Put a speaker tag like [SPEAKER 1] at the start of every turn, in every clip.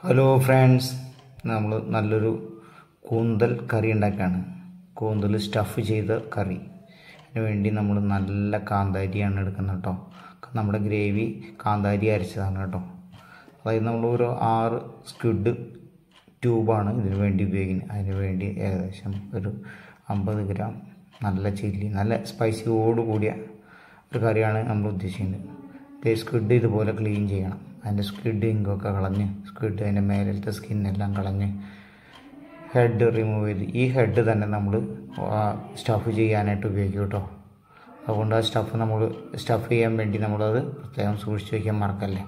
[SPEAKER 1] hello friends നമ്മൾ നല്ലൊരു കൂന്തൽ കറി ഉണ്ടാക്കുകയാണ് കൂന്തൽ സ്റ്റഫ് ചെയ്ത കറി അതിന് വേണ്ടി നമ്മൾ നല്ല കാന്താരിയാണ് എടുക്കുന്നത് കേട്ടോ നമ്മുടെ ഗ്രേവി കാന്താരി അരച്ചതാണ് കേട്ടോ അതായത് നമ്മൾ ഒരു ആറ് സ്ക്വിഡ് ട്യൂബാണ് ഇതിന് വേണ്ടി ഉപയോഗിക്കുന്നത് അതിന് വേണ്ടി ഏകദേശം ഒരു അമ്പത് ഗ്രാം നല്ല ചില്ലി നല്ല സ്പൈസിയോട് കൂടിയ ഒരു കറിയാണ് നമ്മൾ ഉദ്ദേശിക്കുന്നത് ഈ സ്ക്വിഡ് ഇതുപോലെ ക്ലീൻ ചെയ്യണം അതിൻ്റെ സ്ക്വിഡ് ഇങ്കൊക്കെ കളഞ്ഞ് സ്ക്വിഡ് അതിൻ്റെ മേലത്തെ സ്കിന്നെല്ലാം കളഞ്ഞ് ഹെഡ് റിമൂവ് ചെയ്ത് ഈ ഹെഡ് തന്നെ നമ്മൾ സ്റ്റഫ് ചെയ്യാനായിട്ട് ഉപയോഗിക്കും കേട്ടോ അതുകൊണ്ട് ആ സ്റ്റഫ് നമ്മൾ സ്റ്റഫ് ചെയ്യാൻ വേണ്ടി നമ്മളത് പ്രത്യേകം സൂക്ഷിച്ച് വയ്ക്കാൻ മറക്കല്ലേ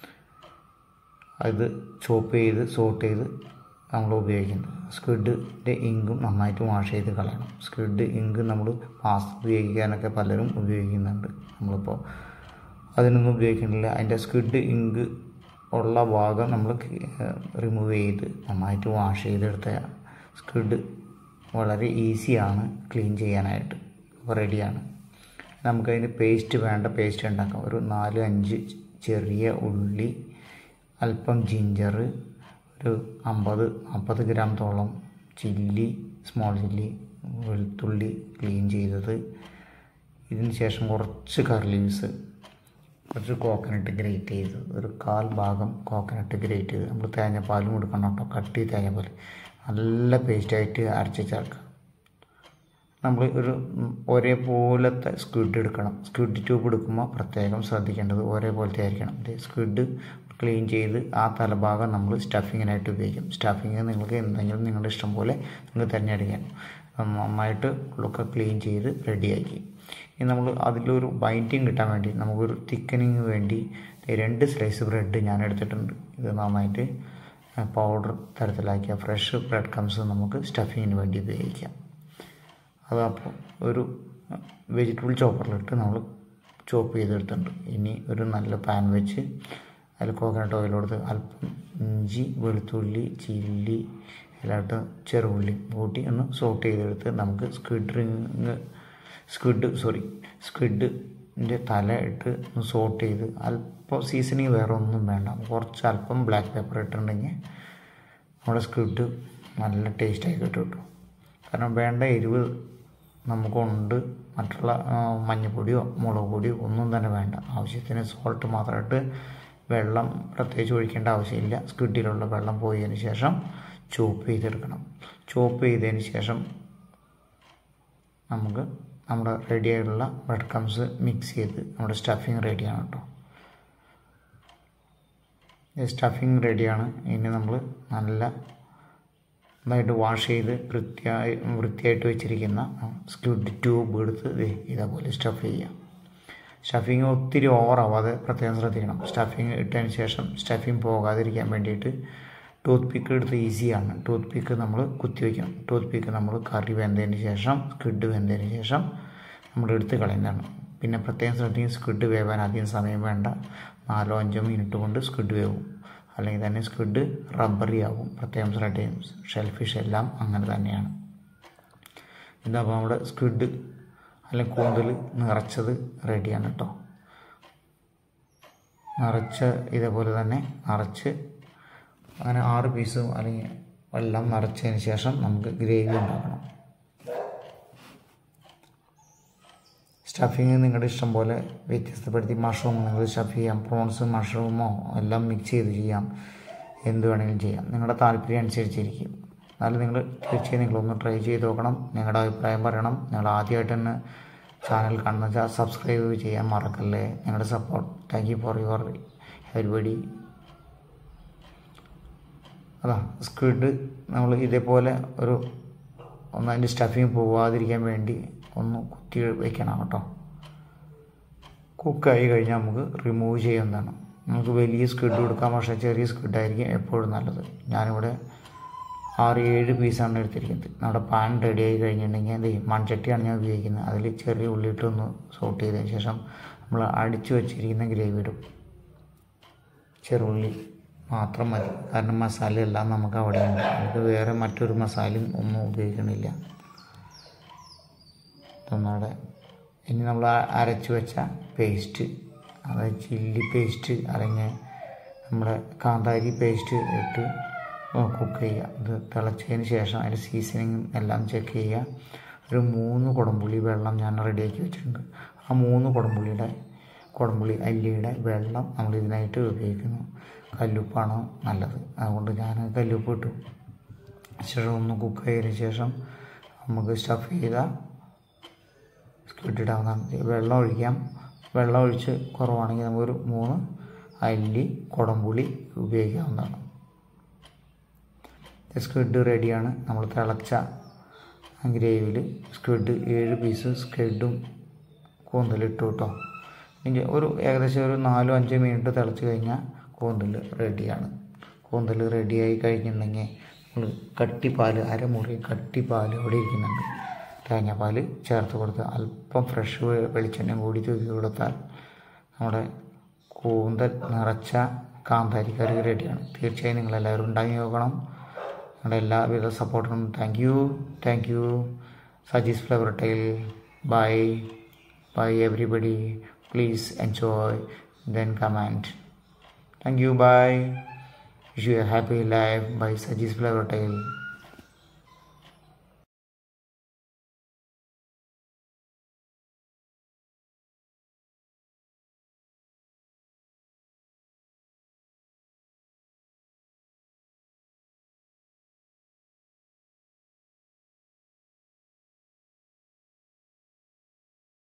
[SPEAKER 1] അത് ചോപ്പ് ചെയ്ത് സോട്ട് ചെയ്ത് നമ്മൾ ഉപയോഗിക്കുന്നത് സ്ക്വിഡിൻ്റെ ഇങ്കും നന്നായിട്ട് വാഷ് ചെയ്ത് കളയണം സ്ക്വിഡ് ഇങ്ക് നമ്മൾ പാസ് ഉപയോഗിക്കാനൊക്കെ പലരും ഉപയോഗിക്കുന്നുണ്ട് നമ്മളിപ്പോൾ അതിനൊന്നും ഉപയോഗിക്കുന്നില്ല അതിൻ്റെ സ്ക്വിഡ് ഇങ്ക് ഉള്ള ഭാഗം നമ്മൾ റിമൂവ് ചെയ്ത് നന്നായിട്ട് വാഷ് ചെയ്തെടുത്ത സ്ക്വിഡ് വളരെ ഈസിയാണ് ക്ലീൻ ചെയ്യാനായിട്ട് അപ്പോൾ റെഡിയാണ് നമുക്കതിന് പേസ്റ്റ് വേണ്ട പേസ്റ്റ് ഉണ്ടാക്കാം ഒരു നാല് അഞ്ച് ചെറിയ ഉള്ളി അല്പം ജിഞ്ചർ ഒരു അമ്പത് നാൽപ്പത് ഗ്രാമത്തോളം ചില്ലി സ്മോൾ ചില്ലി വെളുത്തുള്ളി ക്ലീൻ ചെയ്തത് ഇതിന് ശേഷം കുറച്ച് കറി ലീവ്സ് കുറച്ച് കോക്കനട്ട് ഗ്രേറ്റ് ചെയ്ത് ഒരു കാൽ ഭാഗം കോക്കനട്ട് ഗ്രേറ്റ് ചെയ്ത് നമ്മൾ തേങ്ങാപ്പാലും കൊടുക്കണം കേട്ടോ കട്ടി തേങ്ങാപ്പാൽ നല്ല പേസ്റ്റായിട്ട് അരച്ച് ചേർക്കാം നമ്മൾ ഒരു ഒരേപോലത്തെ സ്ക്വിഡ് എടുക്കണം സ്ക്വിഡ് ട്യൂബ് എടുക്കുമ്പോൾ പ്രത്യേകം ശ്രദ്ധിക്കേണ്ടത് ഒരേപോലത്തെ ആയിരിക്കണം സ്ക്വിഡ് ക്ലീൻ ചെയ്ത് ആ തലഭാഗം നമ്മൾ സ്റ്റഫിങ്ങിനായിട്ട് ഉപയോഗിക്കും സ്റ്റഫിങ് നിങ്ങൾക്ക് എന്തെങ്കിലും നിങ്ങളുടെ ഇഷ്ടം പോലെ നിങ്ങൾക്ക് തിരഞ്ഞെടുക്കാം നന്നായിട്ട് ഉള്ളൊക്കെ ക്ലീൻ ചെയ്ത് റെഡിയാക്കി ഇനി നമ്മൾ അതിലൊരു ബൈൻഡിങ് കിട്ടാൻ വേണ്ടി നമുക്കൊരു തിക്കനിങ് വേണ്ടി രണ്ട് സ്ലൈസ് ബ്രെഡ് ഞാൻ എടുത്തിട്ടുണ്ട് ഇത് നന്നായിട്ട് പൗഡർ തരത്തിലാക്കിയ ഫ്രഷ് ബ്രെഡ് കംസ് നമുക്ക് സ്റ്റഫിങ്ങിന് വേണ്ടി ഉപയോഗിക്കാം അതപ്പോൾ ഒരു വെജിറ്റബിൾ ചോപ്പറിലിട്ട് നമ്മൾ ചോപ്പ് ചെയ്തെടുത്തിട്ടുണ്ട് ഇനി ഒരു നല്ല പാൻ വെച്ച് അതിൽ കോക്കനട്ട് ഓയിൽ കൊടുത്ത് അല്പം ഇഞ്ചി വെളുത്തുള്ളി ചില്ലി എല്ലായിട്ട് ചെറുള്ളി കൂട്ടി ഒന്ന് സോട്ട് ചെയ്തെടുത്ത് നമുക്ക് സ്ക്വിഡ് റിങ് സ്ക്വിഡ് സോറി സ്ക്വിഡിൻ്റെ തല ഇട്ട് ഒന്ന് സോട്ട് ചെയ്ത് അല്പം സീസണിങ് വേറെ ഒന്നും വേണ്ട കുറച്ച് അല്പം ബ്ലാക്ക് പേപ്പർ ഇട്ടിട്ടുണ്ടെങ്കിൽ നമ്മുടെ സ്ക്വിഡ് നല്ല ടേസ്റ്റായി കിട്ടും കേട്ടോ കാരണം വേണ്ട എരിവ് നമുക്കുണ്ട് മറ്റുള്ള മഞ്ഞൾപ്പൊടിയോ മുളക് പൊടിയോ ഒന്നും തന്നെ വേണ്ട ആവശ്യത്തിന് സോൾട്ട് മാത്രമായിട്ട് വെള്ളം പ്രത്യേകിച്ച് ഒഴിക്കേണ്ട ആവശ്യമില്ല സ്ക്വിഡിലുള്ള വെള്ളം പോയതിന് ശേഷം ചോപ്പ് ചെയ്തെടുക്കണം ചോപ്പ് ചെയ്തതിന് ശേഷം നമുക്ക് നമ്മുടെ റെഡി ആയിട്ടുള്ള ബ്രെഡ് കംസ് മിക്സ് ചെയ്ത് നമ്മുടെ സ്റ്റഫിങ് റെഡിയാണ് കേട്ടോ സ്റ്റഫിങ് റെഡിയാണ് ഇനി നമ്മൾ നല്ല നന്നായിട്ട് വാഷ് ചെയ്ത് വൃത്തിയായി വൃത്തിയായിട്ട് വെച്ചിരിക്കുന്ന സ്ക്വിഡ് ട്യൂബ് എടുത്ത് ഇതേപോലെ സ്റ്റഫ് ചെയ്യാം സ്റ്റഫിങ് ഒത്തിരി ഓവറാവാതെ പ്രത്യേകം ശ്രദ്ധിക്കണം സ്റ്റഫിങ് ഇട്ടതിന് ശേഷം സ്റ്റഫിങ് പോകാതിരിക്കാൻ വേണ്ടിയിട്ട് ടൂത്ത് പിക്ക് എടുത്ത് ഈസിയാണ് ടൂത്ത് പിക്ക് നമ്മൾ കുത്തിവെക്കണം ടൂത്ത് പിക്ക് നമ്മൾ കറി വെന്തതിന് ശേഷം സ്ക്വിഡ് വെന്തതിന് ശേഷം നമ്മൾ എടുത്ത് കളയുന്നതാണ് പിന്നെ പ്രത്യേകം ശ്രദ്ധിക്കും സ്ക്വിഡ് വേവാൻ അധികം സമയം വേണ്ട നാലോ അഞ്ചോ മിനിറ്റ് കൊണ്ട് സ്ക്വിഡ് വേവും അല്ലെങ്കിൽ തന്നെ സ്ക്വിഡ് റബ്ബറി ആവും പ്രത്യേകം ശ്രദ്ധയും ഷെൽഫിഷ് എല്ലാം അങ്ങനെ തന്നെയാണ് ഇതപ്പോൾ നമ്മുടെ സ്ക്വിഡ് അല്ലെങ്കിൽ കൂന്തൽ നിറച്ചത് റെഡിയാണ് കേട്ടോ നിറച്ച് ഇതേപോലെ തന്നെ നിറച്ച് അങ്ങനെ ആറ് പീസും അല്ലെങ്കിൽ എല്ലാം നിറച്ചതിന് ശേഷം നമുക്ക് ഗ്രേവി ഉണ്ടാക്കണം സ്റ്റഫിങ് നിങ്ങളുടെ ഇഷ്ടം പോലെ വ്യത്യസ്തപ്പെടുത്തി മഷ്റൂം നിങ്ങൾ സ്റ്റഫ് ചെയ്യാം പ്രോൺസ് മഷ്റൂമോ എല്ലാം മിക്സ് ചെയ്ത് ചെയ്യാം എന്ത് വേണമെങ്കിലും ചെയ്യാം നിങ്ങളുടെ താല്പര്യം അനുസരിച്ചിരിക്കും എന്നാലും നിങ്ങൾ തീർച്ചയായും നിങ്ങളൊന്ന് ട്രൈ ചെയ്ത് നോക്കണം നിങ്ങളുടെ അഭിപ്രായം പറയണം നിങ്ങൾ ആദ്യമായിട്ട് തന്നെ ചാനൽ കാണുന്ന വെച്ചാൽ സബ്സ്ക്രൈബ് ചെയ്യാൻ മറക്കല്ലേ നിങ്ങളുടെ support thank you for your everybody അതാ സ്ക്വിഡ് നമ്മൾ ഇതേപോലെ ഒരു ഒന്ന് അതിൻ്റെ സ്റ്റഫിങ് പോവാതിരിക്കാൻ വേണ്ടി ഒന്ന് കുത്തി വയ്ക്കണം കേട്ടോ കുക്കായി കഴിഞ്ഞാൽ നമുക്ക് റിമൂവ് ചെയ്യുന്നതാണ് നമുക്ക് വലിയ സ്ക്വിഡ് കൊടുക്കാം പക്ഷേ ചെറിയ സ്ക്വിഡായിരിക്കും എപ്പോഴും നല്ലത് ഞാനിവിടെ ആറ് ഏഴ് പീസാണ് എടുത്തിരിക്കുന്നത് നമ്മുടെ പാൻ റെഡി ആയി കഴിഞ്ഞിട്ടുണ്ടെങ്കിൽ എന്ത് ചെയ്യും മൺചട്ടിയാണ് ഞാൻ ഉപയോഗിക്കുന്നത് അതിൽ ചെറിയ ഉള്ളിട്ട് ഒന്ന് സോട്ട് ചെയ്തതിന് ശേഷം നമ്മൾ അടിച്ചു വെച്ചിരിക്കുന്ന ഗ്രേവി ഇടും ചെറുള്ളി മാത്രം മതി കാരണം മസാല എല്ലാം നമുക്ക് അവിടെയുണ്ട് നമുക്ക് വേറെ മറ്റൊരു മസാലയും ഒന്നും ഉപയോഗിക്കണില്ല ഒന്നൂടെ ഇനി നമ്മൾ അരച്ച് വെച്ച പേസ്റ്റ് അതായത് ചില്ലി പേസ്റ്റ് അല്ലെങ്കിൽ നമ്മുടെ കാന്താരി പേസ്റ്റ് ഇട്ട് കുക്ക് ചെയ്യുക ഇത് തിളച്ചതിന് ശേഷം അതിൻ്റെ സീസണിങ്ങും എല്ലാം ചെക്ക് ചെയ്യുക ഒരു മൂന്ന് കുടംപുളി വെള്ളം ഞാൻ റെഡിയാക്കി വെച്ചിട്ടുണ്ട് ആ മൂന്ന് കുടംപുളിയുടെ കുടംപുളി അല്ലിയുടെ വെള്ളം നമ്മൾ ഇതിനായിട്ട് ഉപയോഗിക്കുന്നു കല്ലുപ്പാണ് നല്ലത് അതുകൊണ്ട് ഞാൻ കല്ലുപ്പ് ഇട്ടു ശേഷം ഒന്ന് കുക്ക് ചെയ്തതിന് ശേഷം നമുക്ക് സ്റ്റഫ് ചെയ്ത സ്ക്വിഡിടാവുന്നതാണ് വെള്ളം ഒഴിക്കാം വെള്ളം ഒഴിച്ച് കുറവാണെങ്കിൽ നമുക്കൊരു മൂന്ന് അല്ലി കുടംപുളി ഉപയോഗിക്കാവുന്നതാണ് സ്ക്വിഡ് റെഡിയാണ് നമ്മൾ തിളച്ച ഗ്രേവിയിൽ സ്ക്വിഡ് ഏഴ് പീസ് സ്ക്വിഡും കൂന്തലിട്ടു കേട്ടോ ഇനി ഒരു ഏകദേശം ഒരു നാലോ അഞ്ചോ മിനിറ്റ് തിളച്ച് കഴിഞ്ഞാൽ കൂന്തൽ റെഡിയാണ് കൂന്തൽ റെഡിയായി കഴിഞ്ഞിട്ടുണ്ടെങ്കിൽ നമ്മൾ കട്ടിപ്പാൽ അരമുറി കട്ടിപ്പാൽ അവിടെ ഇരിക്കുന്നുണ്ട് തേങ്ങാപ്പാൽ ചേർത്ത് കൊടുത്ത് അല്പം ഫ്രഷ് വെളിച്ചെണ്ണ കൂടി തൂക്കി കൊടുത്താൽ നമ്മുടെ കൂന്തൽ നിറച്ച കാന്താരി കറി റെഡിയാണ് തീർച്ചയായും നിങ്ങളെല്ലാവരും ഉണ്ടാക്കി നോക്കണം നിങ്ങളുടെ എല്ലാവിധ സപ്പോർട്ടിനും thank you thank you Saji's flower tile bye bye everybody please enjoy then comment thank you bye wish you a happy life bye Saji's flower tile